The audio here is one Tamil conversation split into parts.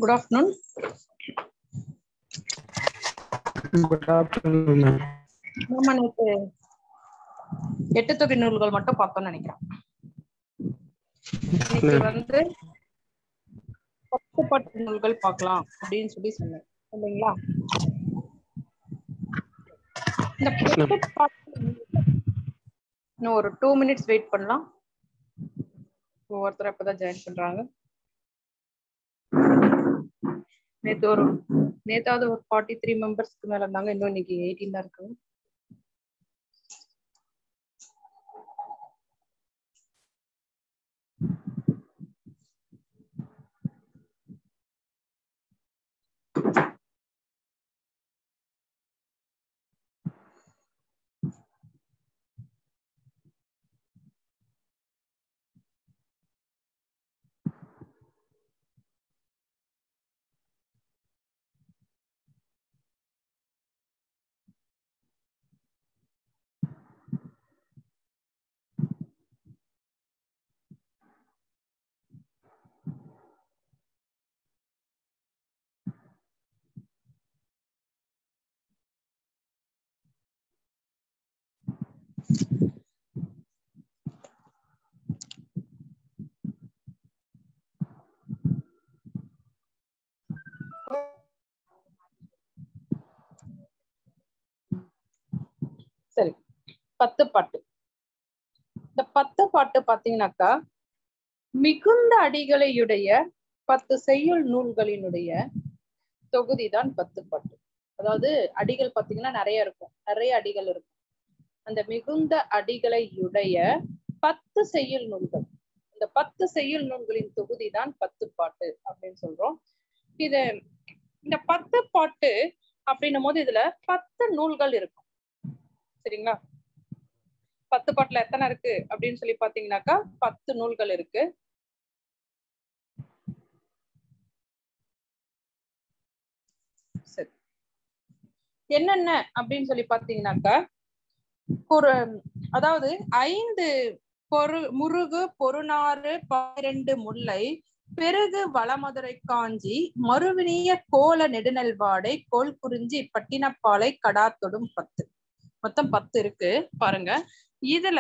Good afternoon good afternoon ma'am நம்ம நேற்று எட்டு தொகை நூல்கள் மட்டும் பார்த்தோம்னு நினைக்கிறேன் இன்னைக்கு வந்து பத்து பட்டு நூல்கள் பார்க்கலாம் அப்படின்னு சொல்லி சொன்னேன் இல்லைங்களா இந்த பத்து பாட்டு நூல்கள். இன்னும் ஒரு டூ மினிட்ஸ் வெயிட் பண்ணலாம் ஒவ்வொருத்தரும் இப்பதான் ஜாயின் பண்றாங்க நேத்து ஒரு நேத்தாவது ஒரு ஃபார்ட்டி த்ரீ மெம்பர்ஸ்க்கு மேல இருந்தாங்க இன்னும் இன்னைக்கு எயிட்டீன் தான் இருக்காங்க சரி பத்து பாட்டு இந்த பத்து பாட்டு பாத்தீங்கன்னாக்கா மிகுந்த அடிகளையுடைய பத்து செய்யுள் நூல்களினுடைய தொகுதி தான் பத்து பாட்டு அதாவது அடிகள் பாத்தீங்கன்னா நிறைய இருக்கும் நிறைய அடிகள் இருக்கும் அந்த மிகுந்த அடிகளையுடைய பத்து செய்யுள் நூல்கள் இந்த பத்து செய்யுள் நூல்களின் தொகுதி தான் பத்து பாட்டு அப்படின்னு சொல்றோம் இது இந்த பத்து பாட்டு அப்படின்னும் போது இதுல பத்து நூல்கள் இருக்கும் சரிங்களா பத்து பாட்டுல எத்தனை இருக்கு அப்படின்னு சொல்லி பாத்தீங்கன்னாக்கா பத்து நூல்கள் இருக்கு சரி என்னென்ன அப்படின்னு சொல்லி பாத்தீங்கன்னாக்கா ஒரு அதாவது ஐந்து பொரு முருகு பொருநாறு பன்னிரண்டு முல்லை பெருகு வளமதுரை காஞ்சி மறுவினிய கோல நெடுநல்வாடை கோல் குறிஞ்சி பட்டினப்பாலை கடாத்தொடும் பத்து மொத்தம் பத்து இருக்கு பாருங்க இதுல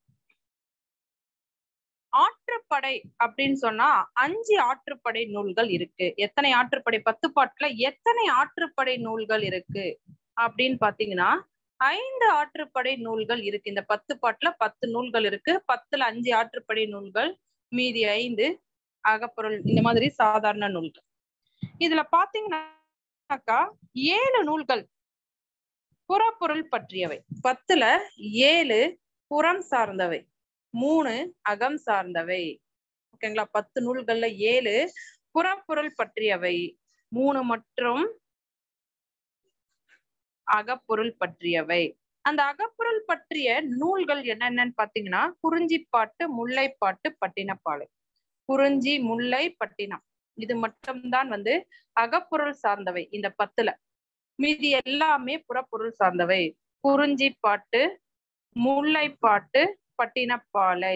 ஆற்றுப்படை அப்படின்னு சொன்னா அஞ்சு ஆற்றுப்படை நூல்கள் இருக்கு எத்தனை ஆற்றுப்படை பத்து பாட்டுல எத்தனை ஆற்றுப்படை நூல்கள் இருக்கு அப்படின்னு பாத்தீங்கன்னா ஐந்து ஆற்றுப்படை நூல்கள் இருக்கு இந்த பத்து பாட்டுல பத்து நூல்கள் இருக்கு பத்துல அஞ்சு ஆற்றுப்படை நூல்கள் மீதி ஐந்து அகப்பொருள் இந்த மாதிரி சாதாரண நூல்கள் இதுல பாத்தீங்கன்னாக்கா ஏழு நூல்கள் புறப்பொருள் பற்றியவை பத்துல ஏழு புறம் சார்ந்தவை மூணு அகம் சார்ந்தவை ஓகேங்களா பத்து நூல்கள்ல ஏழு புறப்பொருள் பற்றியவை மூணு மற்றும் அகப்பொருள் பற்றியவை அந்த அகப்பொருள் பற்றிய நூல்கள் என்னென்னன்னு பாத்தீங்கன்னா குறிஞ்சிப்பாட்டு முல்லைப்பாட்டு பட்டினப்பாலை குறிஞ்சி முல்லை பட்டினம் இது மட்டும்தான் வந்து அகப்பொருள் சார்ந்தவை இந்த பத்துல மீதி எல்லாமே புறப்பொருள் சார்ந்தவை குறிஞ்சி பாட்டு முல்லைப்பாட்டு பட்டினப்பாலை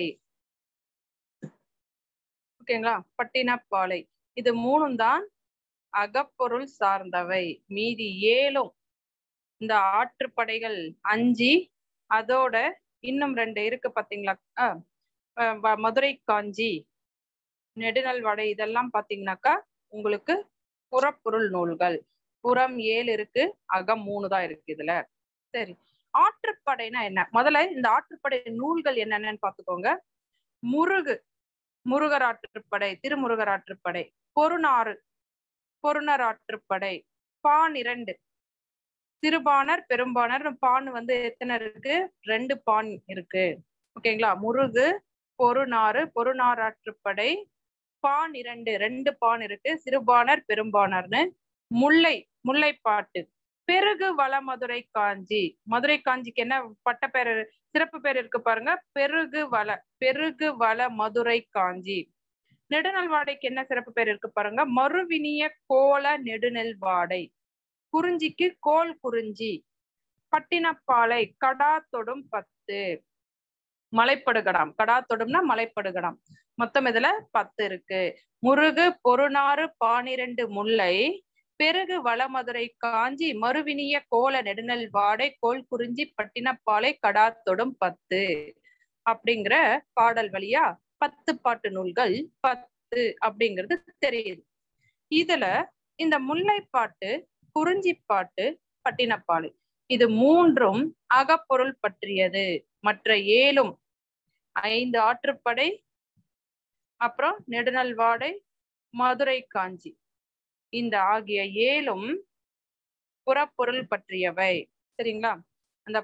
ஓகேங்களா பட்டினப்பாலை இது மூணும் தான் அகப்பொருள் சார்ந்தவை மீதி ஏழும் இந்த ஆற்றுப்படைகள் அஞ்சு அதோட இன்னும் ரெண்டு இருக்கு பாத்தீங்களா அஹ் மதுரை காஞ்சி நெடுநல்வாடை இதெல்லாம் பாத்தீங்கன்னாக்கா உங்களுக்கு புறப்பொருள் நூல்கள் புறம் ஏழு இருக்கு அகம் மூணு தான் இருக்கு இதுல சரி ஆற்றுப்படைனா என்ன முதல்ல இந்த ஆற்றுப்படை நூல்கள் என்னென்னு பாத்துக்கோங்க முருகு முருகர் ஆற்றுப்படை திருமுருகர் ஆற்றுப்படை பொருநாறு பொருணர் ஆற்றுப்படை பான் இரண்டு சிறுபானர் பெரும்பானர் பான் வந்து எத்தனை இருக்கு ரெண்டு பான் இருக்கு ஓகேங்களா முருகு பொருநாறு பொருநாறு ஆற்றுப்படை பான் இரண்டு ரெண்டு பான் இருக்கு சிறுபானர் பெரும்பானர்னு முல்லை முல்லைப்பாட்டு பெருகு வள மதுரை காஞ்சி மதுரை காஞ்சிக்கு என்ன பட்ட பேர் சிறப்பு பேர் இருக்கு பாருங்க பெருகு வள பெருகு வள மதுரை காஞ்சி நெடுநல்வாடைக்கு என்ன சிறப்பு பேர் இருக்கு பாருங்க மறுவினிய கோல நெடுநெல்வாடை குறிஞ்சிக்கு கோல் குறிஞ்சி பட்டினப்பாலை கடா தொடும் பத்து மலைப்படுகடாம் கடா தொடும்னா மலைப்படுகடாம் மொத்தம் இதுல பத்து இருக்கு முருகு பொருநாறு பானிரண்டு முல்லை பெருகு வளமதுரை காஞ்சி மறுவினிய கோல நெடுநல் வாடை கோல் குறிஞ்சி பட்டினப்பாலை கடாத்தொடும் பத்து அப்படிங்கிற பாடல் வழியா பத்து பாட்டு நூல்கள் பத்து அப்படிங்கிறது தெரியுது இதுல இந்த முல்லைப்பாட்டு குறிஞ்சிப்பாட்டு பட்டினப்பாலை இது மூன்றும் அகப்பொருள் பற்றியது மற்ற ஏழும் ஐந்து ஆற்றுப்படை அப்புறம் நெடுநல்வாடை மதுரை காஞ்சி இந்த ஆகிய ஏழும் புறப்பொருள் பற்றியவை சரிங்களா அந்த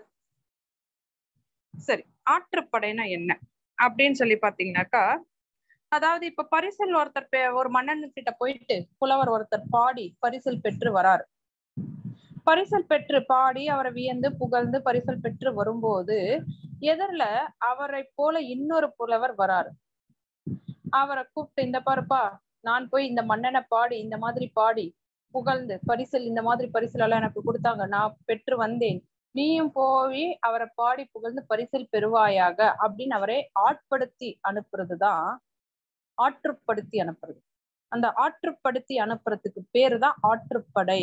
சரி ஆற்றுப்படைனா என்ன அப்படின்னு சொல்லி பாத்தீங்கன்னாக்கா அதாவது இப்ப பரிசல் ஒருத்தர் பே- ஒரு மன்னன் கிட்ட போயிட்டு புலவர் ஒருத்தர் பாடி பரிசல் பெற்று வராரு பரிசல் பெற்று பாடி அவரை வியந்து புகழ்ந்து பரிசல் பெற்று வரும்போது எதிரில அவரை போல இன்னொரு புலவர் வராரு அவரை கூப்பிட்டு இந்த பாருப்பா நான் போய் இந்த மன்னனை பாடி இந்த மாதிரி பாடி புகழ்ந்து பரிசல் இந்த மாதிரி பரிசல் எல்லாம் எனக்கு கொடுத்தாங்க நான் பெற்று வந்தேன் நீயும் போய் அவரை பாடி புகழ்ந்து பரிசல் பெறுவாயாக அப்படின்னு அவரை ஆட்படுத்தி அனுப்புறதுதான் ஆற்றுப்படுத்தி அனுப்புறது அந்த ஆற்றுப்படுத்தி அனுப்புறதுக்கு பேரு தான் ஆற்றுப்படை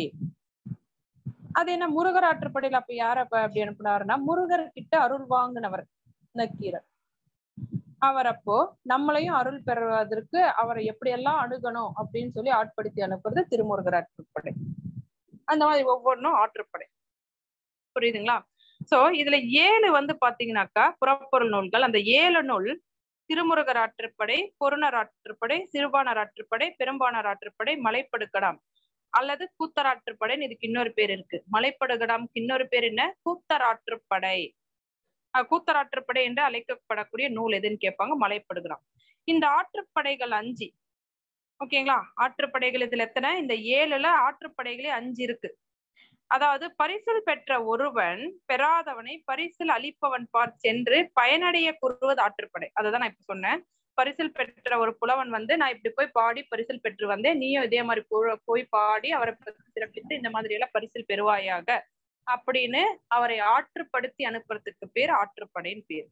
அது என்ன முருகர் ஆற்றுப்படையில அப்ப யார அப்ப அப்படி அனுப்புனாருன்னா முருகர் கிட்ட அருள் வாங்கினவர் நக்கீரர் அவர் அப்போ நம்மளையும் அருள் பெறுவதற்கு அவரை எப்படியெல்லாம் அணுகணும் அப்படின்னு சொல்லி ஆட்படுத்தி அனுப்புறது திருமுருகர் ஆற்றுப்படை அந்த மாதிரி ஒவ்வொன்றும் ஆற்றுப்படை புரியுதுங்களா சோ இதுல ஏழு வந்து பாத்தீங்கன்னாக்கா புறப்பொருள் நூல்கள் அந்த ஏழு நூல் திருமுருகர் ஆற்றுப்படை பொருணர் ஆற்றுப்படை சிறுபாணர் ஆற்றுப்படை பெரும்பாணர் ஆற்றுப்படை மலைப்படுக்கடாம் அல்லது கூத்தராற்றுப்படைன்னு இதுக்கு இன்னொரு பேர் இருக்கு மலைப்படுகடாம்க்கு இன்னொரு பேர் என்ன கூத்தராற்றுப்படை அஹ் கூத்தராற்றுப்படை என்று அழைக்கப்படக்கூடிய நூல் எதுன்னு கேட்பாங்க மலைப்படுகடாம் இந்த ஆற்றுப்படைகள் அஞ்சு ஓகேங்களா ஆற்றுப்படைகள் இதுல எத்தனை இந்த ஏழுல ஆற்றுப்படைகளே அஞ்சு இருக்கு அதாவது பரிசில் பெற்ற ஒருவன் பெறாதவனை பரிசில் அளிப்பவன் பார் சென்று பயனடைய கூறுவது ஆற்றுப்படை அதுதான் நான் இப்ப சொன்னேன் பரிசில் பெற்ற ஒரு புலவன் வந்து நான் இப்படி போய் பாடி பரிசில் பெற்று வந்தேன் நீயும் இதே மாதிரி போ- போய் பாடி அவரை பத்தி சிறப்பித்து இந்த மாதிரி எல்லாம் பரிசில் பெறுவாயாக அப்படின்னு அவரை ஆற்றுப்படுத்தி அனுப்புறதுக்கு பேர் ஆற்றுப்படைன்னு பேர்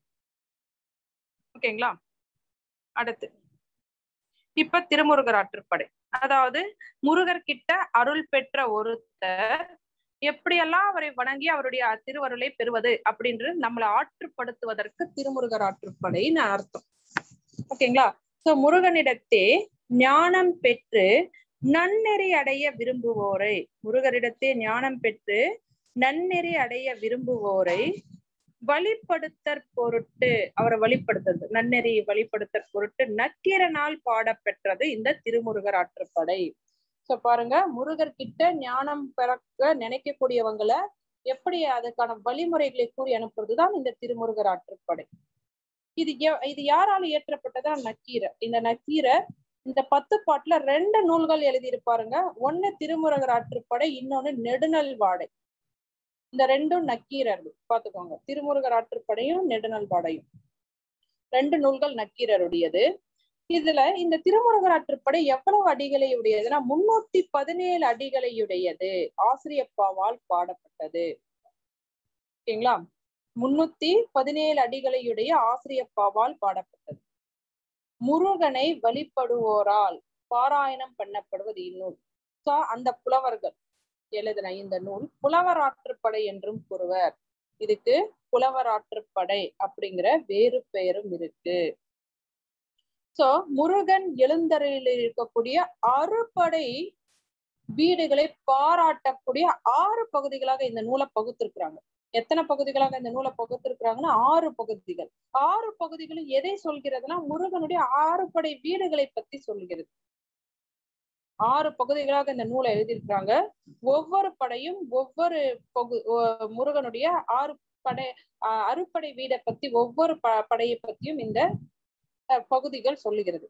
ஓகேங்களா அடுத்து இப்ப திருமுருகர் ஆற்றுப்படை அதாவது முருகர் கிட்ட அருள் பெற்ற ஒருத்தர் எப்படியெல்லாம் அவரை வணங்கி அவருடைய திருவருளை பெறுவது அப்படின்றது நம்மளை ஆற்றுப்படுத்துவதற்கு திருமுருகர் ஆற்றுப்படைன்னு அர்த்தம் ஓகேங்களா சோ முருகனிடத்தே ஞானம் பெற்று நன்னெறி அடைய விரும்புவோரை முருகரிடத்தே ஞானம் பெற்று நன்னெறி அடைய விரும்புவோரை வழிப்படுத்தற் பொருட்டு அவரை வழிப்படுத்துறது நன்னெறி வழிப்படுத்தற் பொருட்டு நக்கீரனால் பாடப்பெற்றது இந்த திருமுருகர் ஆற்றுப்படை சோ பாருங்க முருகர் கிட்ட ஞானம் பிறக்க நினைக்கக்கூடியவங்களை எப்படி அதுக்கான வழிமுறைகளை கூறி அனுப்புறதுதான் இந்த திருமுருகர் ஆற்றுப்படை இது எ- இது யாரால இயற்றப்பட்டதா நக்கீரர் இந்த நக்கீரர் இந்த பத்து பாட்டுல ரெண்டு நூல்கள் எழுதியிருப்பாருங்க ஒண்ணு திருமுருகர் ஆற்றுப்படை இன்னொன்னு நெடுநல் வாடை இந்த ரெண்டும் நக்கீரர் பாத்துக்கோங்க திருமுருகர் ஆற்றுப்படையும் நெடுநல் வாடையும் ரெண்டு நூல்கள் நக்கீரருடையது இதுல இந்த திருமுருகர் ஆற்றுப்படை எவ்வளவு அடிகளை உடையதுன்னா முன்னூத்தி பதினேழு அடிகளையுடையது ஆசிரியப்பாவால் பாடப்பட்டது ஓகேங்களா முன்னூத்தி பதினேழு அடிகளையுடைய ஆசிரியப்பாவால் பாடப்பட்டது முருகனை வழிபடுவோரால் பாராயணம் பண்ணப்படுவது இந்நூல் சோ அந்த புலவர்கள் எழுதின இந்த நூல் புலவர் ஆற்றுப்படை என்றும் கூறுவர் இதுக்கு புலவர் ஆற்றுப்படை அப்படிங்கிற வேறு பெயரும் இருக்கு சோ முருகன் எழுந்தருளில் இருக்கக்கூடிய அறுபடை வீடுகளை பாராட்டக்கூடிய ஆறு பகுதிகளாக இந்த நூலை பகுத்திருக்கிறாங்க எத்தனை பகுதிகளாக இந்த நூலை பகுத்திருக்கிறாங்கன்னா ஆறு பகுதிகள் ஆறு பகுதிகளும் எதை சொல்கிறதுனா முருகனுடைய ஆறு படை வீடுகளை பத்தி சொல்கிறது ஆறு பகுதிகளாக இந்த நூலை எழுதியிருக்கிறாங்க ஒவ்வொரு படையும் ஒவ்வொரு பகு ஒ- முருகனுடைய ஆறு படை ஆஹ் அறுபடை வீடை பத்தி ஒவ்வொரு ப படையை பத்தியும் இந்த அஹ், பகுதிகள் சொல்லுகிறது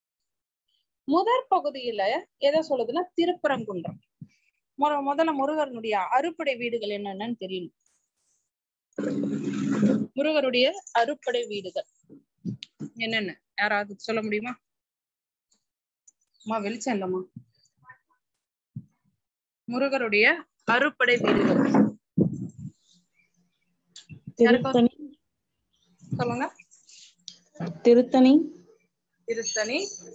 முதற் பகுதியில எதை சொல்லுதுன்னா திருப்பரங்குன்றம் முத முதல்ல முருகனுடைய அறுபடை வீடுகள் என்னென்னு தெரியணும் முருகருடைய அறுபடை வீடுகள் என்னென்ன யாராவது சொல்ல முடியுமா அம்மா வெளிச்சம் இல்லம்மா முருகருடைய அறுபடை வீடுகள் திருத்தணி சொல்லுங்க திருத்தணி திருத்தணி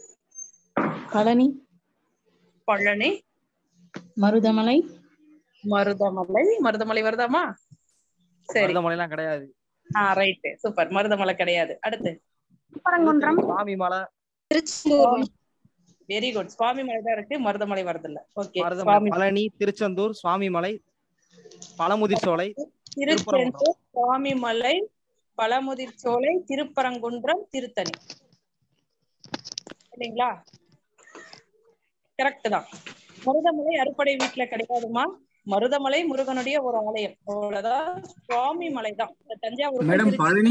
பழனி பழனி மருதமலை மருதமலை மருதமலை வருதாமா சரி மருதமலைலாம் கிடையாது ஆ ரைட் சூப்பர் மருதமலை கிடையாது அடுத்து திருப்பரங்குன்றம் சுவாமி மலை திருச்செந்தூர் வெரி குட் சுவாமி மலை தான் இருக்கு மருதமலை வருதில்ல ஓகே மருதமலை சுவாமி பழனி திருச்செந்தூர் சுவாமிமலை பழமுதிர் சோலை திருச்செந்தூர் சுவாமிமலை பழமுதிர் சோலை திருப்பரங்குன்றம் திருத்தணி இல்லைங்களா கரெக்ட் தான் மருதமலை அறுப்படை வீட்டுல கிடையாதுமா மருதமலை முருகனுடைய ஒரு ஆலயம் அவ்வளவுதான் சுவாமி மலை தான் இந்த தஞ்சாவூர் மேடம் பழனி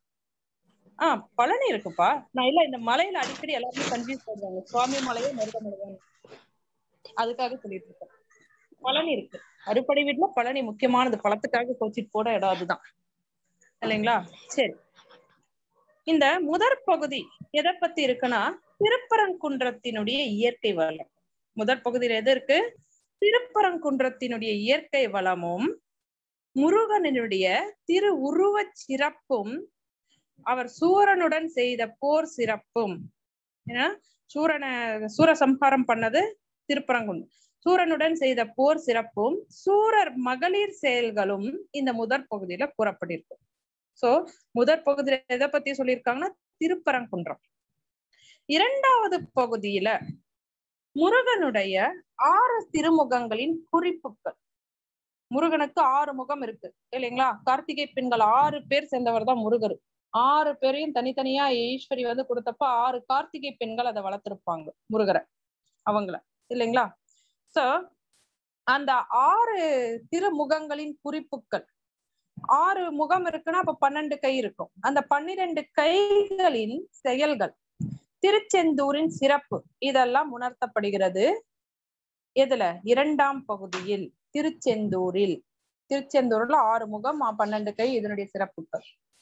ஆஹ் பழனி இருக்குப்பா நான் இல்ல இந்த மலையில அடிக்கடி எல்லாருமே கன்ஃபியூஸ் பண்ணுவாங்க சுவாமி மலையே மருதமலை தான் அதுக்காக சொல்லிட்டு இருக்கேன் பழனி இருக்கு அறுப்படை வீட்டுல பழனி முக்கியமானது பழத்துக்காக கோச்சிட்டு போட இடம் அதுதான் இல்லைங்களா சரி இந்த முதற் பகுதி எதை பத்தி இருக்குன்னா திருப்பரங்குன்றத்தினுடைய இயற்கை வளம் முதற் பகுதியில எது இருக்கு திருப்பரங்குன்றத்தினுடைய இயற்கை வளமும் முருகனுடைய திரு உருவச் சிறப்பும் அவர் சூரனுடன் செய்த போர் சிறப்பும் ஏன்னா சூரனை சூரசம்ஹாரம் பண்ணது திருப்பரங்குன்றம் சூரனுடன் செய்த போர் சிறப்பும் சூரர் மகளிர் செயல்களும் இந்த முதற் பகுதியில கூறப்பட்டிருக்கு சோ முதற் பகுதியில எதை பத்தி சொல்லியிருக்காங்கன்னா திருப்பரங்குன்றம் இரண்டாவது பகுதியில முருகனுடைய ஆறு திருமுகங்களின் குறிப்புகள் முருகனுக்கு ஆறு முகம் இருக்கு இல்லைங்களா கார்த்திகை பெண்கள் ஆறு பேர் சேர்ந்தவர் தான் முருகர் ஆறு பேரையும் தனித்தனியா ஈஸ்வரி வந்து கொடுத்தப்ப ஆறு கார்த்திகை பெண்கள் அதை வளர்த்திருப்பாங்க முருகரை அவங்கள இல்லைங்களா சோ அந்த ஆறு திருமுகங்களின் குறிப்புகள் ஆறு முகம் இருக்குன்னா அப்ப பன்னெண்டு கை இருக்கும் அந்த பன்னிரண்டு கைகளின் செயல்கள் திருச்செந்தூரின் சிறப்பு இதெல்லாம் உணர்த்தப்படுகிறது எதுல இரண்டாம் பகுதியில் திருச்செந்தூரில் திருச்செந்தூர்ல ஆறு முகம் ஆ, பன்னெண்டு கை இதனுடைய சிறப்புகள்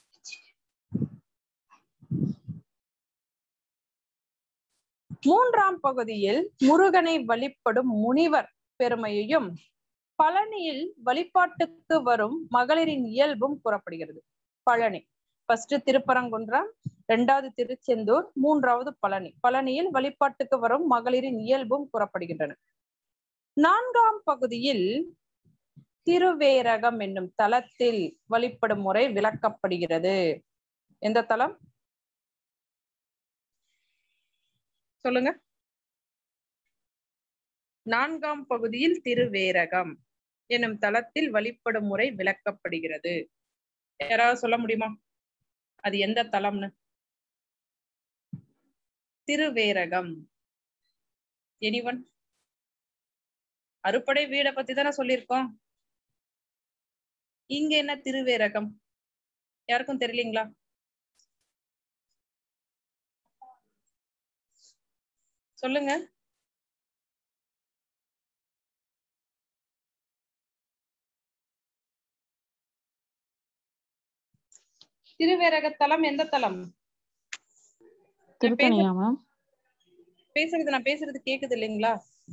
மூன்றாம் பகுதியில் முருகனை வழிபடும் முனிவர் பெருமையையும் பழனியில் வழிபாட்டுக்கு வரும் மகளிரின் இயல்பும் கூறப்படுகிறது பழனி ஃபர்ஸ்ட் திருப்பரங்குன்றம் இரண்டாவது திருச்செந்தூர் மூன்றாவது பழனி பழனியில் வழிபாட்டுக்கு வரும் மகளிரின் இயல்பும் கூறப்படுகின்றன நான்காம் பகுதியில் திருவேரகம் என்னும் தலத்தில் வழிபடும் முறை விளக்கப்படுகிறது எந்த தலம் சொல்லுங்க நான்காம் பகுதியில் திருவேரகம் என்னும் தலத்தில் வழிபடும் முறை விளக்கப்படுகிறது யாராவது சொல்ல முடியுமா அது எந்த தலம்னு திருவேரகம் எனிவன் அறுப்படை வீடை பத்தி தானே சொல்லியிருக்கோம் இங்க என்ன திருவேரகம் யாருக்கும் தெரியலீங்களா சொல்லுங்க திருவேரக தலம் எந்த தலம் திருத்தணியா மேம் பேசுறது நான் பேசுறது கேக்குது இல்லைங்களா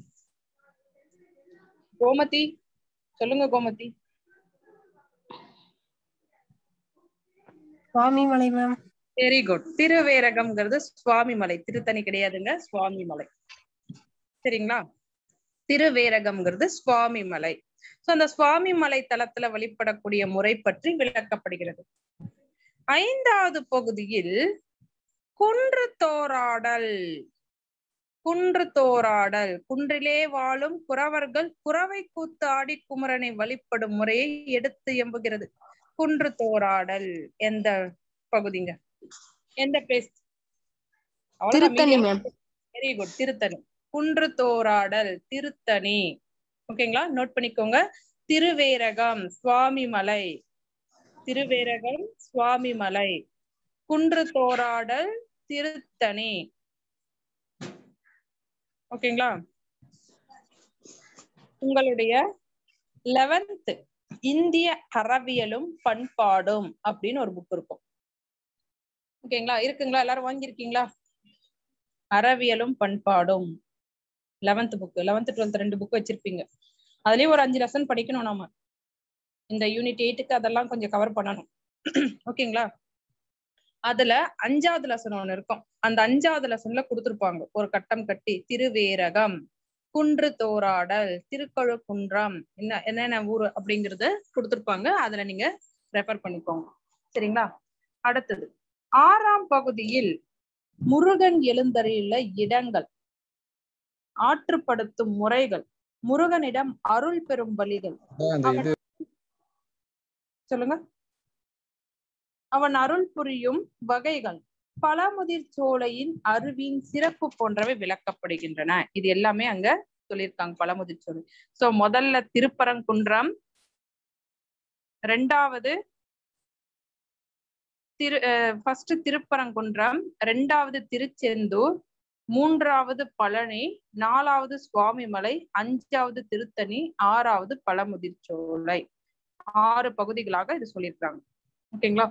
கோமதி சொல்லுங்க Gomathi Swamimalai ma'am very good திருவேரகம்ங்கிறது சுவாமி மலை திருத்தணி கிடையாதுங்க சுவாமி மலை சரிங்களா திருவேரகம்ங்கிறது சுவாமி மலை சோ அந்த சுவாமி மலை தலத்துல வழிபடக்கூடிய முறை பற்றி விளக்கப்படுகிறது ஐந்தாவது பகுதியில் குன்று தோராடல் குன்று தோராடல் குன்றிலே வாழும் குறவர்கள் குறவை கூத்து ஆடி குமரனை வழிபடும் முறையை எடுத்து எம்புகிறது குன்று தோராடல் எந்த பகுதிங்க எந்த place Tiruttani ma'am very good Tiruttani குன்று தோராடல் திருத்தணி ஓகேங்களா நோட் பண்ணிக்கோங்க திருவேரகம் சுவாமி மலை திருவேரகம் சுவாமி மலை குன்று தோராடல் திருத்தணி ஓகேங்களா உங்களுடைய லெவன்த் இந்திய அறவியலும் பண்பாடும் அப்படின்னு ஒரு புக் இருக்கும் ஓகேங்களா இருக்குங்களா எல்லாரும் வாங்கியிருக்கீங்களா அறவியலும் பண்பாடும் லெவன்த் புக் லெவன்த் டுவெல்த் ரெண்டு புக் வச்சிருப்பீங்க அதுலயும் ஒரு அஞ்சு லெசன் படிக்கணும் நாம இந்த யூனிட் எயிட்டுக்கு அதெல்லாம் கொஞ்சம் கவர் பண்ணணும் ஓகேங்களா அதுல அஞ்சாவது லெசன் ஒண்ணு இருக்கும் அந்த அஞ்சாவது லெசன்ல கொடுத்திருப்பாங்க ஒரு கட்டம் கட்டி திருவேரகம் குன்று தோராடல் திருக்கழுக்குன்றம் என்ன என்னென்ன ஊர் அப்படிங்கறத கொடுத்திருப்பாங்க அதுல நீங்க ரெஃபர் பண்ணிக்கோங்க சரிங்களா அடுத்தது ஆறாம் பகுதியில் முருகன் எழுந்தருளியுள்ள இடங்கள் ஆற்றுப்படுத்தும் முறைகள் முருகனிடம் அருள் பெறும் வழிகள் அந்த இது சொல்லுங்க அவன் அருள் புரியும் வகைகள் பழமுதிர் சோலையின் அருவின் சிறப்பு போன்றவை விளக்கப்படுகின்றன இது எல்லாமே அங்க சொல்லியிருக்காங்க பழமுதிர் சோலை சோ முதல்ல திருப்பரங்குன்றம் ரெண்டாவது திரு ஃபர்ஸ்ட் திருப்பரங்குன்றம் ரெண்டாவது திருச்செந்தூர் மூன்றாவது பழனி நாலாவது சுவாமிமலை அஞ்சாவது திருத்தணி ஆறாவது பழமுதிர் சோலை ஆறு பகுதிகளாக இது சொல்லியிருக்காங்க ஓகேங்களா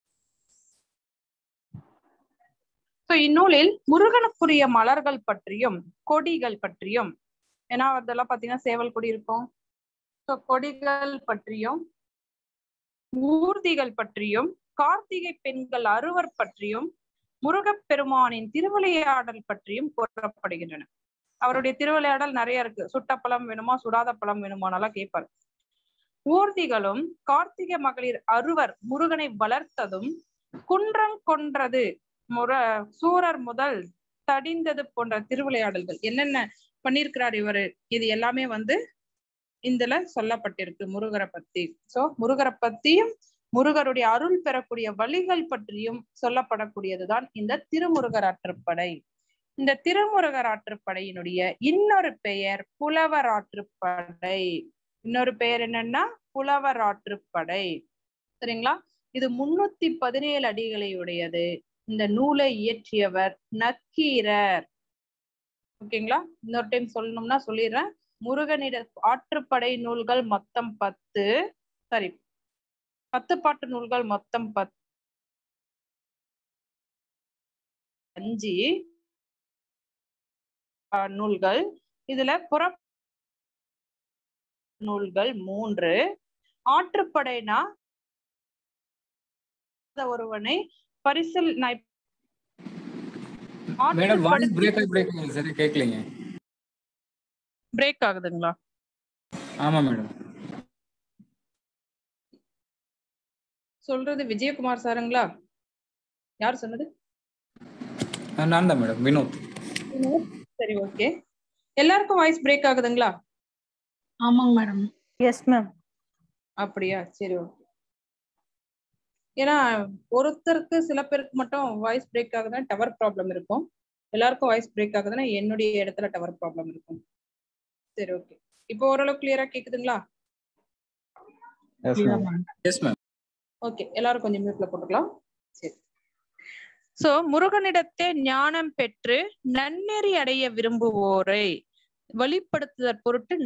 சோ இந்நூலில் முருகனுக்குரிய மலர்கள் பற்றியும் கொடிகள் பற்றியும் ஏன்னா அதெல்லாம் பாத்தீங்கன்னா சேவல் கொடி இருக்கும் சோ கொடிகள் பற்றியும் ஊர்திகள் பற்றியும் கார்த்திகை பெண்கள் அறுவர் பற்றியும் முருகப்பெருமானின் திருவிளையாடல் பற்றியும் கூறப்படுகின்றன அவருடைய திருவிளையாடல் நிறைய இருக்கு சுட்ட பழம் வேணுமா சுடாத பழம் வேணுமானெல்லாம் கேட்பாரு ஊர்திகளும் கார்த்திகை மகளிர் அறுவர் முருகனை வளர்த்ததும் குன்றம் கொன்றது முர சூரர் முதல் தடிந்தது போன்ற திருவிளையாடல்கள் என்னென்ன பண்ணியிருக்கிறார் இவரு இது எல்லாமே வந்து இதுல சொல்லப்பட்டிருக்கு முருகரை பத்தி சோ முருகரை பத்தியும் முருகருடைய அருள் பெறக்கூடிய வழிகள் பற்றியும் சொல்லப்படக்கூடியதுதான் இந்த திருமுருகர் ஆற்றுப்படை இந்த திருமுருகர் ஆற்றுப்படையினுடைய இன்னொரு பெயர் புலவர் ஆற்றுப்படை இன்னொரு பெயர் என்னன்னா புலவர் ஆற்றுப்படை சரிங்களா இது முன்னூத்தி பதினேழு அடிகளை உடையது இந்த நூலை இயற்றியவர் நக்கீரர் ஓகேங்களா இன்னொரு டைம் சொல்லணும்னா சொல்லிடுறேன் முருகனிட ஆற்றுப்படை நூல்கள் மொத்தம் பத்து சாரி பத்து பாட்டு நூல்கள் மொத்தம் பத் அஞ்சு நூல்கள் இதுல புற நூல்கள் மூன்று ஆற்றுப்படைனா ஒருவனை பரிசில் நான் மேடம் வாய்ஸ் பிரேக் ஆகி பிரேக் ஆகுது சரி கேட்கலீங்க பிரேக் ஆகுதுங்களா ஆமா மேடம் சொல்றது விஜயகுமார் சாருங்களா யார் சொன்னது நான் தான் மேடம் வினோத் சரி ஓகே எல்லாருக்கும் வாய்ஸ் பிரேக் ஆகுதுங்களா ஆமாங்க மேடம் எஸ் மேம் அப்படியா சரி ஓகே ஏன்னா ஒருத்தருக்கு சில பேருக்கு மட்டும் வாய்ஸ் பிரேக் ஆகுதுன்னா டவர் ப்ராப்ளம் இருக்கும் எல்லாருக்கும் வாய்ஸ் பிரேக் ஆகுதுன்னா என்னுடைய இடத்துல டவர் ப்ராப்ளம் இருக்கும் சரி ஓகே இப்போ ஓரளவு கிளியரா கேக்குதுங்களா எஸ் மேம் ஓகே எல்லாரும் கொஞ்சம் மியூட்ல போட்டுக்கலாம் சரி சோ முருகனிடத்தே ஞானம் பெற்று நன்னெறி அடைய விரும்புவோரை வழிப்படுத்துதற் பொருட்டு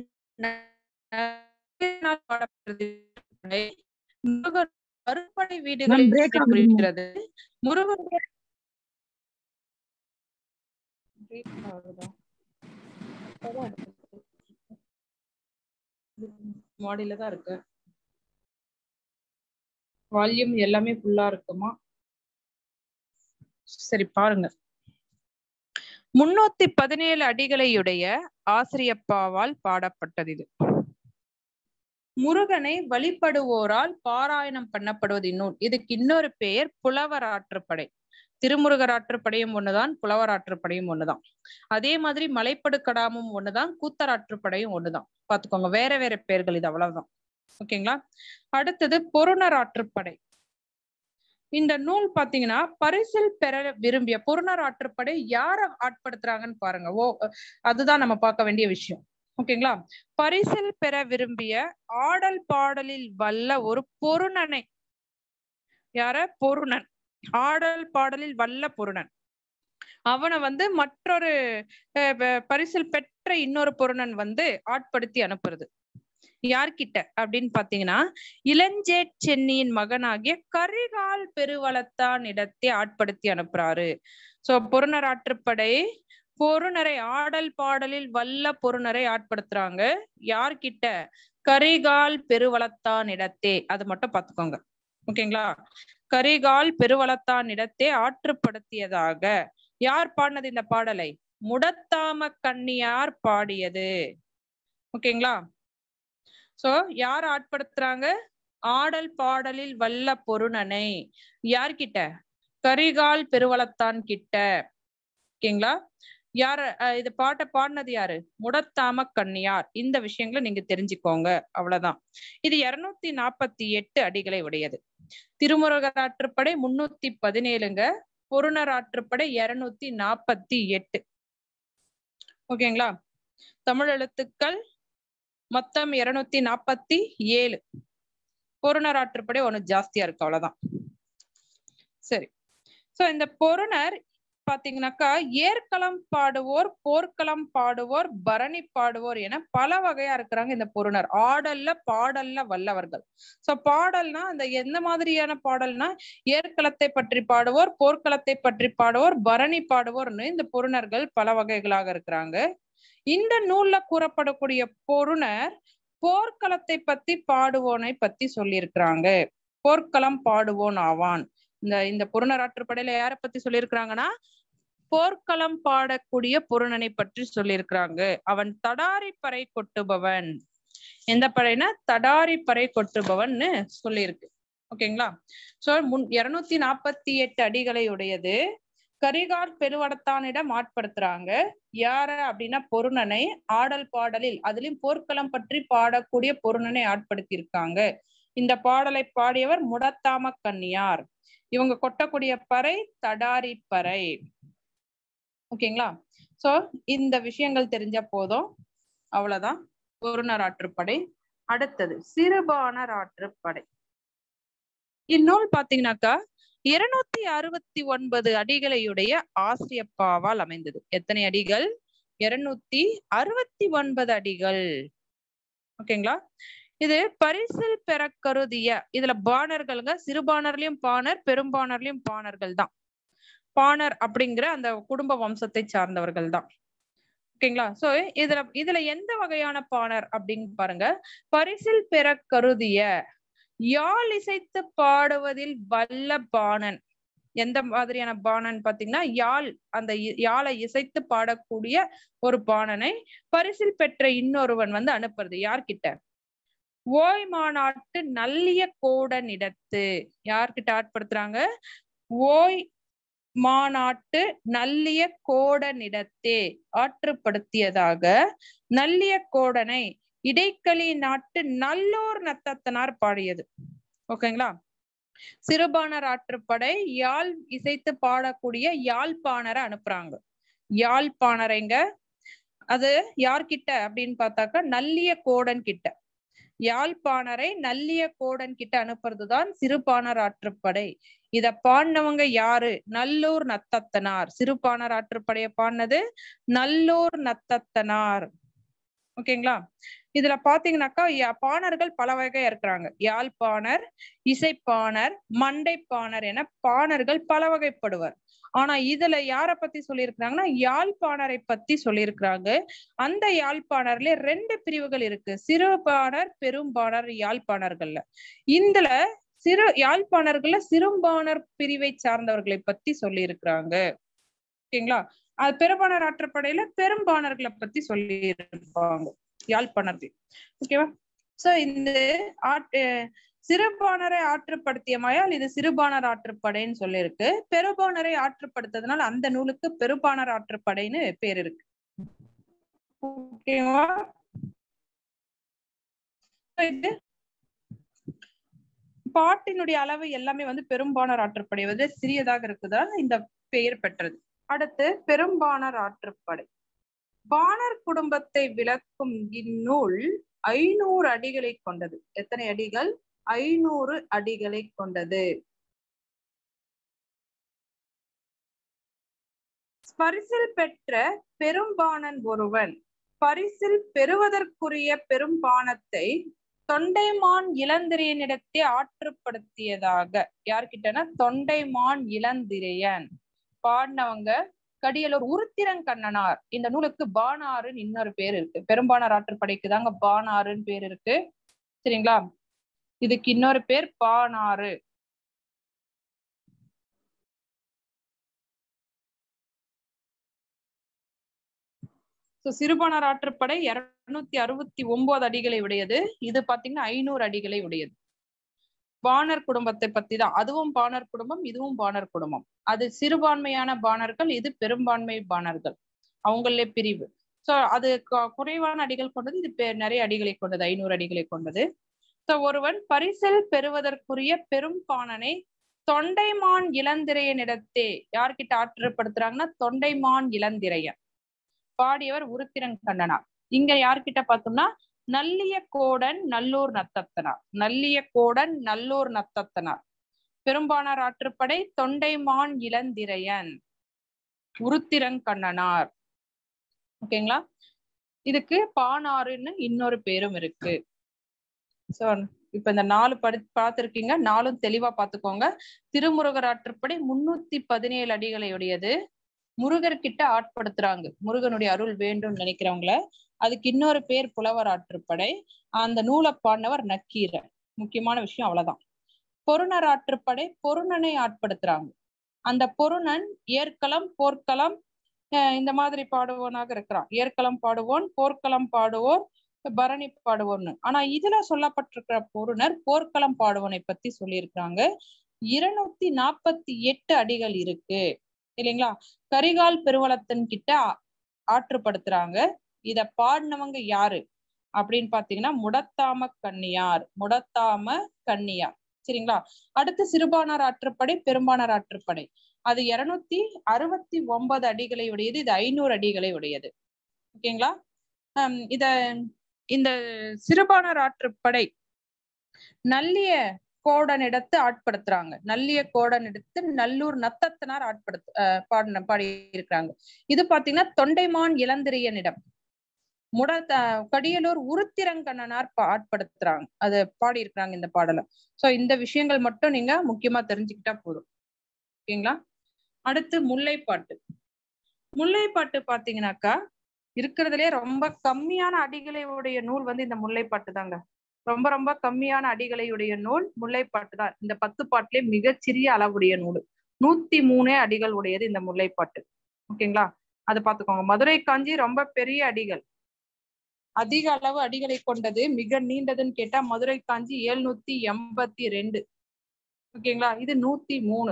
முருகன் அறுபடை வீடுகளில் break ஆகுது. குறிக்கிறது முருகனுடைய Break ஆகுதா? இப்பதான் இருக்கு. மாடியில தான் இருக்கு வால்யூம் எல்லாமே ஃபுல்லா இருக்குமா சரி பாருங்க முன்னூத்தி பதினேழு அடிகளையுடைய ஆசிரியப்பாவால் பாடப்பட்டது இது முருகனை வழிபடுவோரால் பாராயணம் பண்ணப்படுவது இந்நூல் இதுக்கு இன்னொரு பெயர் புலவர் ஆற்றுப்படை திருமுருகர் ஆற்றுப்படையும் ஒண்ணுதான் புலவர் ஆற்றுப்படையும் ஒண்ணுதான் அதே மாதிரி மலைப்படுக்கடாமும் ஒண்ணுதான் கூத்தராற்றுப்படையும் ஒண்ணுதான் பாத்துக்கோங்க வேற வேற பெயர்கள் இது அவ்வளவுதான் ஓகேங்களா அடுத்தது பொருணர் ஆற்றுப்படை இந்த நூல் பாத்தீங்கன்னா பரிசில் பெற விரும்பிய பொருணர் ஆற்றுப்படை யார ஆட்படுத்துறாங்கன்னு பாருங்க ஓ அதுதான் நம்ம பார்க்க வேண்டிய விஷயம் ஓகேங்களா பரிசில் பெற விரும்பிய ஆடல் பாடலில் வல்ல ஒரு பொருணனை யார பொருணன் ஆடல் பாடலில் வல்ல பொருணன் அவனை வந்து மற்றொரு அஹ், ப- பரிசில் பெற்ற இன்னொரு பொருணன் வந்து ஆட்படுத்தி அனுப்புறது யார்கிட்ட அப்படின்னு பாத்தீங்கன்னா இளஞ்சேட் சென்னியின் மகனாகிய கரிகால் பெருவளத்தான் இடத்தை ஆட்படுத்தி அனுப்புறாரு சோ பொருணர் ஆற்றுப்படை பொருணரை ஆடல் பாடலில் வல்ல பொருணரை ஆட்படுத்துறாங்க யார்கிட்ட கரிகால் பெருவளத்தான் இடத்தே அது மட்டும் பாத்துக்கோங்க ஓகேங்களா கரிகால் பெருவளத்தான் இடத்தே ஆற்றுப்படுத்தியதாக யார் பாடினது இந்த பாடலை முடத்தாம கண்ணியார் பாடியது ஓகேங்களா சோ யார் ஆட்படுத்துறாங்க ஆடல் பாடலில் வல்ல பொருணனை யார்கிட்ட கரிகால் பெருவளத்தான் கிட்ட ஓகேங்களா யார் அஹ், இது பாட்டை பாடினது யாரு முடத்தாம கண்ணியார் இந்த விஷயங்களை நீங்க தெரிஞ்சுக்கோங்க அவ்வளவுதான் இது இருநூத்தி நாற்பத்தி எட்டு அடிகளை உடையது திருமுருகர் ஆற்றுப்படை முன்னூத்தி பதினேழுங்க பொருணர் ஆற்றுப்படை இருநூத்தி நாற்பத்தி எட்டு ஓகேங்களா தமிழ் எழுத்துக்கள் மொத்தம் இருநூத்தி நாற்பத்தி ஏழு பொருணர் ஆற்றுப்படை ஒண்ணு ஜாஸ்தியா இருக்கு அவ்வளவுதான் சரி சோ இந்த பொருணர் பாத்தீங்கன்னாக்கா ஏற்களம் பாடுவோர் போர்க்களம் பாடுவோர் பரணி பாடுவோர் என பல வகையா இருக்கிறாங்க இந்த பொருணர் ஆடல்ல பாடல்ல வல்லவர்கள் சோ பாடல்னா அந்த எந்த மாதிரியான பாடல்னா ஏற்களத்தை பற்றி பாடுவோர் போர்க்களத்தை பற்றி பாடுவோர் பரணி பாடுவோர்னு இந்த பொருணர்கள் பல வகைகளாக இருக்கிறாங்க இந்த நூல்ல கூறப்படக்கூடிய பொருணர் போர்க்களத்தை பத்தி பாடுவோனை பத்தி சொல்லியிருக்கிறாங்க போர்க்களம் பாடுவோன் ஆவான் இந்த இந்த புறநராற்றுப்படையில யார பத்தி சொல்லியிருக்கிறாங்கன்னா போர்க்களம் பாடக்கூடிய பொருணனை பற்றி சொல்லியிருக்கிறாங்க அவன் தடாரி பறை கொட்டுபவன் எந்த பறைனா தடாரி பறை கொட்டுபவன்னு சொல்லியிருக்கு ஓகேங்களா சோ முன் இருநூத்தி நாற்பத்தி எட்டு அடிகளை உடையது கரிகால் பெருவடத்தானிடம் ஆட்படுத்துறாங்க யார அப்படின்னா பொருணனை ஆடல் பாடலில் அதுலயும் போர்க்களம் பற்றி பாடக்கூடிய பொருணனை ஆட்படுத்தி இருக்காங்க இந்த பாடலை பாடியவர் முடத்தாம கன்னியார் இவங்க கொட்டக்கூடிய பறை தடாரி பறை ஓகேங்களா சோ இந்த விஷயங்கள் தெரிஞ்ச போதும் அவ்வளவுதான் பொருணர் ஆற்றுப்படை அடுத்தது சிறுபாணர் ஆற்றுப்படை இந்நூல் பாத்தீங்கன்னாக்கா இருநூத்தி அறுபத்தி ஒன்பது அடிகளையுடைய ஆசிரியப்பாவால் அமைந்தது எத்தனை அடிகள் இருநூத்தி அறுபத்தி ஒன்பது அடிகள் ஓகேங்களா இது பரிசில் பெற கருதிய இதுல பாணர்களுங்க சிறுபாணர்லயும் பாணர் பெரும்பாணர்லயும் பாணர்கள் தான் பாணர் அப்படிங்கிற அந்த குடும்ப வம்சத்தை சார்ந்தவர்கள் தான் ஓகேங்களா சோ இதுல இதுல எந்த வகையான பாணர் அப்படின்னு பாருங்க பரிசில் பெற கருதிய யாழ் இசைத்து பாடுவதில் வல்ல பாணன் எந்த மாதிரியான பாணன் பாத்தீங்கன்னா யாழ் அந்த இ- யாழை இசைத்து பாடக்கூடிய ஒரு பாணனை பரிசில் பெற்ற இன்னொருவன் வந்து அனுப்புறது யார்கிட்ட ஓய் மாநாட்டு நல்லிய கோடனிடத்து யார்கிட்ட ஆட்படுத்துறாங்க ஓய் மாநாட்டு நல்லிய கோடனிடத்தே ஆற்றுப்படுத்தியதாக நல்லிய கோடனை இடைக்களி நாட்டு நல்லோர் நத்தத்தனார் பாடியது ஓகேங்களா சிறுபாணர் ஆற்றுப்படை யாழ் இசைத்து பாடக்கூடிய யாழ்ப்பாணரை அனுப்புறாங்க யாழ்ப்பாணரைங்க அது யார்கிட்ட அப்படின்னு பார்த்தாக்கா நல்லிய கோடன் கிட்ட யாழ்ப்பாணரை நல்லிய கோடன் கிட்ட அனுப்புறதுதான் சிறுபாணர் ஆற்றுப்படை இத பாடினவங்க யாரு நல்லூர் நத்தத்தனார் சிறுபாணர் ஆற்றுப்படைய பாடினது நல்லூர் நத்தத்தனார் ஓகேங்களா இதுல பாத்தீங்கன்னாக்கா யா- பாணர்கள் பல வகையா இருக்கிறாங்க யாழ்ப்பாணர் இசைப்பாணர் மண்டைப்பாணர் என பாணர்கள் பல வகைப்படுவர் ஆனா இதுல யார பத்தி சொல்லியிருக்கிறாங்கன்னா யாழ்ப்பாணரை பத்தி சொல்லியிருக்கிறாங்க அந்த யாழ்ப்பாணர்ல ரெண்டு பிரிவுகள் இருக்கு சிறுபாணர் பெரும்பாணர் யாழ்ப்பாணர்கள்ல இதுல சிறு யாழ்ப்பாணர்கள்ல சிறுபாணர் பிரிவை சார்ந்தவர்களை பத்தி சொல்லி இருக்கிறாங்க ஓகேங்களா அது பெரும்பாணர் ஆற்றுப்படையில பெரும்பாணர்களை பத்தி சொல்லி இருப்பாங்க யாழ்ப்பாணர்கள் ஓகேவா சோ இந்த ஆட்டு சிறுபாணரை ஆற்றுப்படுத்தியமையால் இது சிறுபாணர் ஆற்றுப்படைன்னு சொல்லியிருக்கு பெருபாணரை ஆற்றுப்படுத்ததுனால அந்த நூலுக்கு பெருபாணர் ஆற்றுப்படைன்னு பேர் இருக்கு ஓகேவா இது பாட்டினுடைய அளவு எல்லாமே வந்து பெரும்பாணர் ஆற்றுப்படை வந்து சிறியதாக இருக்குதால் இந்த பெயர் பெற்றது அடுத்து பெரும்பாணர் ஆற்றுப்படை பாணர் குடும்பத்தை விளக்கும் இந்நூல் ஐநூறு அடிகளை கொண்டது எத்தனை அடிகள் ஐநூறு அடிகளை கொண்டது பரிசில் பெற்ற பெரும்பாணன் ஒருவன் பரிசில் பெறுவதற்குரிய பெரும்பானத்தை தொண்டைமான் இளந்திரையனிடத்தே ஆற்றுப்படுத்தியதாக யார்கிட்டனா தொண்டைமான் இளந்திரையன் பாடினவங்க கடியலூர் உருத்திரங்கண்ணனார் இந்த நூலுக்கு பானாறுன்னு இன்னொரு பேர் இருக்கு பெரும்பானார் ஆற்றுப்படைக்கு தாங்க பானாறுன்னு பேர் இருக்கு சரிங்களா இதுக்கு இன்னொரு பேர் பானாறு ஸோ சிறுபானார் ஆற்றுப்படை இருநூத்தி அறுபத்தி ஒன்பது அடிகளை உடையது இது பாத்தீங்கன்னா ஐநூறு அடிகளை உடையது பாணர் குடும்பத்தை பத்தி தான் அதுவும் பாணர் குடும்பம் இதுவும் பாணர் குடும்பம் அது சிறுபான்மையான பாணர்கள் இது பெரும்பான்மை பாணர்கள் அவங்களே பிரிவு சோ அது கு- குறைவான அடிகள் கொண்டது இது பெ- நிறைய அடிகளை கொண்டது ஐநூறு அடிகளை கொண்டது சோ ஒருவன் பரிசில் பெறுவதற்குரிய பெரும் பாணனை தொண்டைமான் இளந்திரையனிடத்தே யார்கிட்ட ஆற்றுப்படுத்துறாங்கன்னா தொண்டைமான் இளந்திரையன் பாடியவர் உருத்திரன் கண்ணனார் இங்க யார்கிட்ட பார்த்தோம்னா நல்லிய கோடன் நல்லூர் நத்தத்தனார் நல்லிய கோடன் நல்லூர் நத்தத்தனார் பெரும்பானார் ஆற்றுப்படை தொண்டைமான் இளந்திரையன் உருத்திரங்கண்ணனார் ஓகேங்களா இதுக்கு பானாறுன்னு இன்னொரு பேரும் இருக்கு சோ இப்ப இந்த நாலு படி பார்த்திருக்கீங்க நாலும் தெளிவா பாத்துக்கோங்க திருமுருகர் ஆற்றுப்படை முன்னூத்தி பதினேழு அடிகளை உடையது முருகர்கிட்ட ஆட்படுத்துறாங்க முருகனுடைய அருள் வேண்டும் நினைக்கிறவங்கள அதுக்கு இன்னொரு பேர் புலவர் ஆற்றுப்படை அந்த நூலை பாடினவர் நக்கீரர் முக்கியமான விஷயம் அவ்வளவுதான் பொருணர் ஆற்றுப்படை பொருணனை ஆட்படுத்துறாங்க அந்த பொருணன் ஏற்களம் போர்க்களம் அஹ் இந்த மாதிரி பாடுவோனாக இருக்கிறான் ஏற்களம் பாடுவோன் போர்க்களம் பாடுவோர் பரணி பாடுவோர்னு ஆனா இதுல சொல்லப்பட்டிருக்கிற பொருணர் போர்க்களம் பாடுவோனை பத்தி சொல்லியிருக்காங்க இருநூத்தி நாற்பத்தி எட்டு அடிகள் இருக்கு இல்லைங்களா கரிகால் பெருவளத்தன் கிட்ட ஆ- ஆற்றுப்படுத்துறாங்க இத பாடினவங்க யாரு அப்படின்னு பாத்தீங்கன்னா முடத்தாம கன்னியார் முடத்தாம கன்னியார் சரிங்களா அடுத்து சிறுபானார் ஆற்றுப்படை பெரும்பானார் ஆற்றுப்படை அது இருநூத்தி அறுபத்தி ஒன்பது அடிகளை உடையது இது ஐநூறு அடிகளை உடையது ஓகேங்களா ஹம் இத இந்த சிறுபானார் ஆற்றுப்படை நல்லிய கோடன் எடுத்து ஆட்படுத்துறாங்க நல்லிய கோடன் எடுத்து நல்லூர் நத்தத்தினார் ஆட்படுத்து அஹ் பாடின பாடி இருக்கிறாங்க இது பாத்தீங்கன்னா தொண்டைமான் இளந்திரையனிடம் முட த- கடியலூர் உருத்திரங்கண்ணனார் பா- ஆட்படுத்துறாங்க அது பாடி இருக்கிறாங்க இந்த பாடலை சோ இந்த விஷயங்கள் மட்டும் நீங்க முக்கியமா தெரிஞ்சுக்கிட்டா போதும் ஓகேங்களா அடுத்து முல்லைப்பாட்டு முல்லைப்பாட்டு பாத்தீங்கன்னாக்கா இருக்கிறதுலே ரொம்ப கம்மியான அடிகளை உடைய நூல் வந்து இந்த முல்லைப்பாட்டு தாங்க ரொம்ப ரொம்ப கம்மியான அடிகளை உடைய நூல் முல்லைப்பாட்டு தான் இந்த பத்து பாட்டிலே மிகச்சிறிய அளவுடைய நூல் நூத்தி மூணே அடிகள் உடையது இந்த முல்லைப்பாட்டு ஓகேங்களா அதை பார்த்துக்கோங்க மதுரை காஞ்சி ரொம்ப பெரிய அடிகள் அதிக அளவு அடிகளை கொண்டது மிக நீண்டதுன்னு கேட்டா மதுரை காஞ்சி எழுநூத்தி எண்பத்தி ரெண்டு ஓகேங்களா இது நூத்தி மூணு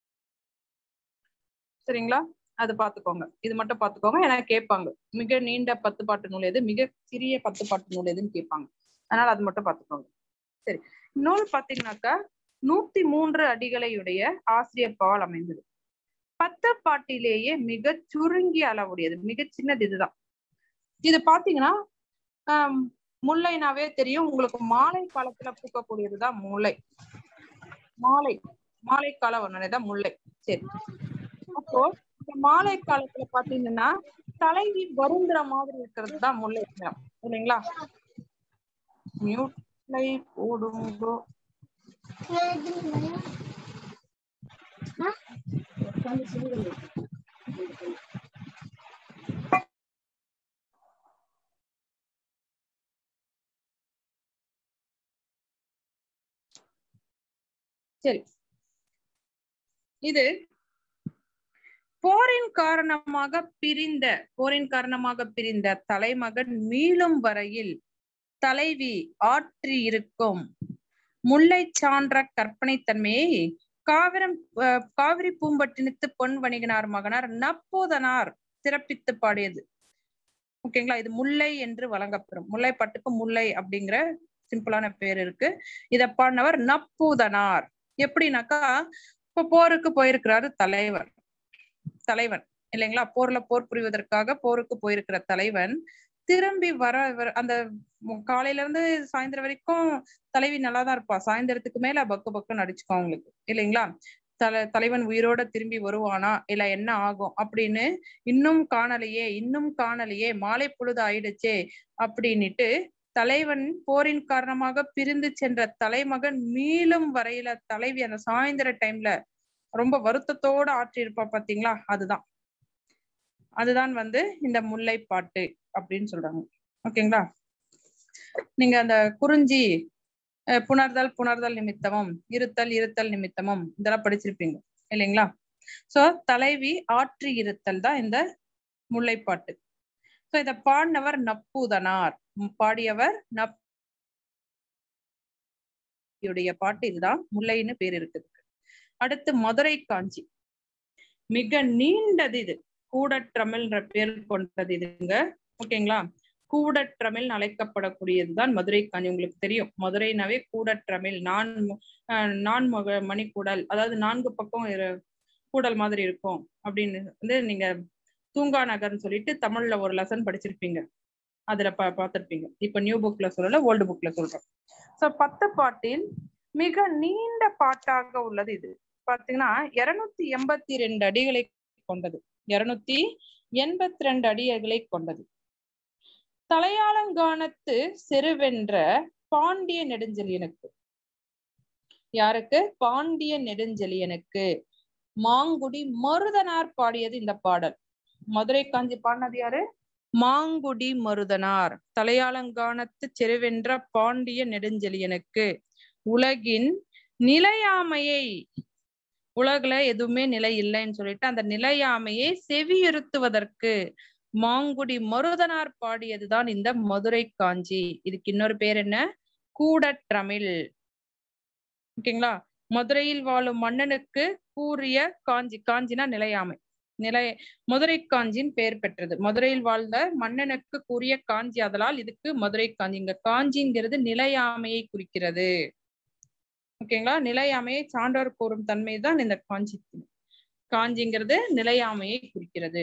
சரிங்களா அது பாத்துக்கோங்க இது மட்டும் பாத்துக்கோங்க ஏன்னா கேட்பாங்க மிக நீண்ட பத்து பாட்டு நூல் எது மிக சிறிய பத்து பாட்டு நூல் எதுன்னு கேட்பாங்க அதனால அது மட்டும் பாத்துக்கோங்க சரி நூல் பாத்தீங்கன்னாக்கா நூத்தி மூன்று அடிகளையுடைய ஆசிரியர் பால் அமைந்தது பத்து பாட்டிலேயே மிக சுருங்கிய அளவுடையது மிக சின்னது இதுதான் இது பாத்தீங்கன்னா ஆஹ் முல்லைனாவே தெரியும் உங்களுக்கு மாலை காலத்துல பூக்கக்கூடியதுதான் முல்லை மாலை மாலை கால வர்ணனைதான் முல்லை சரி அப்போ இந்த மாலை காலத்துல பாத்தீங்கன்னா தலைவி வருந்துற மாதிரி இருக்கிறது தான் முல்லை நிறம் இல்லைங்களா மியூட்லை போடுங்கோ சரி இது போரின் காரணமாக பிரிந்த போரின் காரணமாக பிரிந்த தலைமகன் மீளும் வரையில் தலைவி ஆற்றி இருக்கும் முல்லை சான்ற கற்பனை தன்மையை காவிரம் அஹ், காவிரி பூம்பட்டினத்து பொன் வணிகனார் மகனார் நப்போதனார் சிறப்பித்து பாடியது ஓகேங்களா இது முல்லை என்று வழங்கப்பெறும் முல்லைப்பாட்டுக்கு முல்லை அப்படிங்கிற சிம்பிளான பேர் இருக்கு இத பாடினவர் நப்பூதனார் எப்படின்னாக்கா இப்ப போருக்கு போயிருக்கிறாரு தலைவர் தலைவன் இல்லைங்களா போர்ல போர் புரிவதற்காக போருக்கு போயிருக்கிற தலைவன் திரும்பி வர வர- அந்த மு- காலையில இருந்து சாயந்தரம் வரைக்கும் தலைவி நல்லா தான் இருப்பா சாயந்தரத்துக்கு மேல பக்கு பக்குன்னு அடிச்சுக்கோ அவங்களுக்கு இல்லைங்களா தல தலைவன் உயிரோட திரும்பி வருவானா இல்ல என்ன ஆகும் அப்படின்னு இன்னும் காணலையே இன்னும் காணலையே மாலை பொழுது ஆயிடுச்சே அப்படின்னுட்டு தலைவன் போரின் காரணமாக பிரிந்து சென்ற தலைமகன் மீளும் வரையில தலைவி அந்த சாயந்தர டைம்ல ரொம்ப வருத்தத்தோட ஆற்றியிருப்பா பாத்தீங்களா அதுதான் அதுதான் வந்து இந்த முல்லைப்பாட்டு அப்படின்னு சொல்றாங்க ஓகேங்களா நீங்க அந்த குறிஞ்சி அஹ், புணர்தல் புணர்தல் நிமித்தமும் இருத்தல் இருத்தல் நிமித்தமும் இதெல்லாம் படிச்சிருப்பீங்க இல்லைங்களா சோ தலைவி ஆற்றி இருத்தல் தான் இந்த முல்லைப்பாட்டு சோ இத பாடினவர் நப்பூதனார் ம், பாடியவர் நப் உடைய பாட்டு இதுதான் முல்லைன்னு பேர் இருக்குது அடுத்து மதுரை காஞ்சி மிக நீண்டது இது கூடற்றமிழ்ன்ற பேர் கொண்டது இதுங்க ஓகேங்களா கூடற்றமிழ் அழைக்கப்படக்கூடியதுதான் மதுரை காஞ்சி உங்களுக்கு தெரியும் மதுரைனாவே கூடற்றமிழ் நான் அஹ், நான்முக மணிக்கூடல் அதாவது நான்கு பக்கம் இரு- கூடல் மாதிரி இருக்கும் அப்படின்னு வந்து நீங்க தூங்கா நகர்னு சொல்லிட்டு தமிழ்ல ஒரு லெசன் படிச்சிருப்பீங்க அதுல பா பார்த்திருப்பீங்க இப்ப நியூ புக்ல சொல்லல ஓல்டு புக்ல சொல்றேன் சோ பத்து பாட்டில் மிக நீண்ட பாட்டாக உள்ளது இது பாத்தீங்கன்னா இருநூத்தி எண்பத்தி ரெண்டு அடிகளை கொண்டது இருநூத்தி எண்பத்தி ரெண்டு அடிகளை கொண்டது தலையாலங்கானத்து செருவென்ற பாண்டிய நெடுஞ்செழியனுக்கு யாருக்கு பாண்டிய நெடுஞ்செழியனுக்கு மாங்குடி மருதனார் பாடியது இந்த பாடல் மதுரை காஞ்சி பாடினது யாரு மாங்குடி மருதனார் தலையாலங்கானத்து செருவென்ற பாண்டிய நெடுஞ்செழியனுக்கு உலகின் நிலையாமையை உலகுல எதுவுமே நிலை இல்லைன்னு சொல்லிட்டு அந்த நிலையாமையை செவியுறுத்துவதற்கு மாங்குடி மருதனார் பாடியதுதான் இந்த மதுரை காஞ்சி இதுக்கு இன்னொரு பேர் என்ன கூடற்றமிழ் ஓகேங்களா மதுரையில் வாழும் மன்னனுக்கு கூறிய காஞ்சி காஞ்சினா நிலையாமை நிலை மதுரை காஞ்சின் பெயர் பெற்றது மதுரையில் வாழ்ந்த மன்னனுக்கு கூறிய காஞ்சி அதலால் இதுக்கு மதுரை காஞ்சி இங்க காஞ்சிங்கிறது நிலையாமையை குறிக்கிறது ஓகேங்களா நிலையாமையை சான்றோர் கூறும் தன்மை தான் இந்த காஞ்சி காஞ்சிங்கிறது நிலையாமையை குறிக்கிறது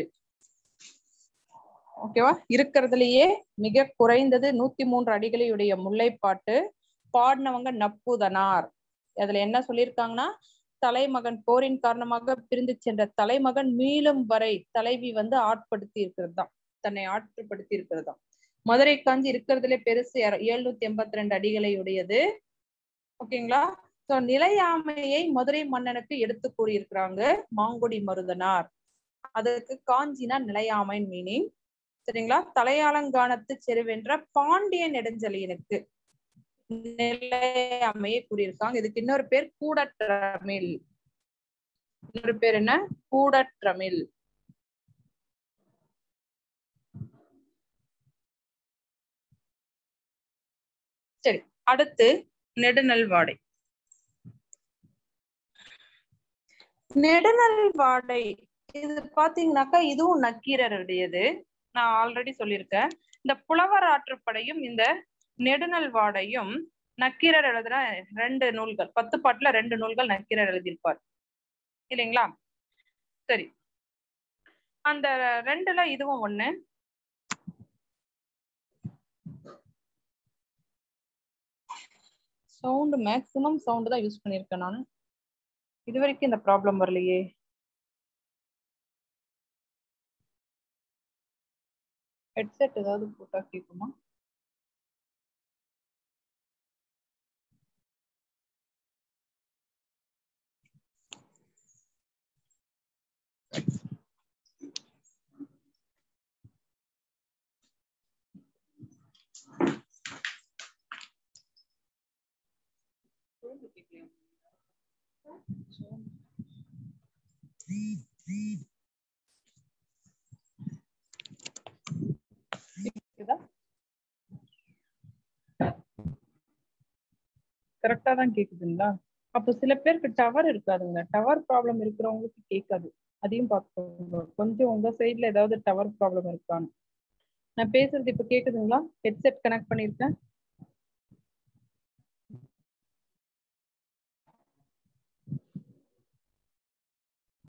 ஓகேவா இருக்கிறதுலயே மிக குறைந்தது நூத்தி மூன்று அடிகளையுடைய முல்லைப்பாட்டு பாடினவங்க நப்புதனார் அதுல என்ன சொல்லியிருக்காங்கன்னா தலைமகன் போரின் காரணமாக பிரிந்து சென்ற தலைமகன் மீளும் வரை தலைவி வந்து ஆட்படுத்தி இருக்கிறது தான் தன்னை ஆற்றுப்படுத்தி இருக்கிறது தான் மதுரை காஞ்சி இருக்கிறதுல பெருசு எழுநூத்தி எண்பத்தி ரெண்டு அடிகளை உடையது ஓகேங்களா சோ நிலையாமையை மதுரை மன்னனுக்கு எடுத்து கூறியிருக்கிறாங்க மாங்குடி மருதனார் அதுக்கு காஞ்சினா நிலையாமைன் மீனிங் சரிங்களா தலையாலங்கானத்து செருவென்ற பாண்டிய நெடுஞ்செழியனுக்கு நிலையாமையை கூறியிருக்காங்க இதுக்கு இன்னொரு பேர் கூடற்றமிழ் இன்னொரு பேர் என்ன கூடற்றமிழ் சரி அடுத்து நெடுநல்வாடை நெடுநல்வாடை இது பாத்தீங்கன்னாக்கா இதுவும் நக்கீரருடையது நான் ஆல்ரெடி சொல்லியிருக்கேன் இந்த புலவர் ஆற்றுப்படையும் இந்த நெடுநல்வாடையும் நக்கீரர் எழுதுன ரெண்டு நூல்கள் பத்து பாட்டுல ரெண்டு நூல்கள் நக்கீரர் எழுதியிருப்பார் இல்லைங்களா சரி அந்த ரெண்டுல இதுவும் ஒண்ணு சவுண்ட் மேக்சிமம் சவுண்ட் தான் யூஸ் பண்ணியிருக்கேன் நான் இது வரைக்கும் இந்த ப்ராப்ளம் வரலையே ஹெட்செட் ஏதாவது போட்டா கேட்குமா கேக்குதா கரெக்டா தான் கேக்குதுங்களா அப்போ சில பேருக்கு டவர் இருக்காதுங்க டவர் ப்ராப்ளம் இருக்கிறவங்களுக்கு கேட்காது அதையும் பார்த்துக்கோங்க கொஞ்சம் உங்க சைட்ல ஏதாவது டவர் ப்ராப்ளம் இருக்கான்னு நான் பேசுறது இப்ப கேக்குதுங்களா ஹெட்செட் கனெக்ட் பண்ணிருக்கேன்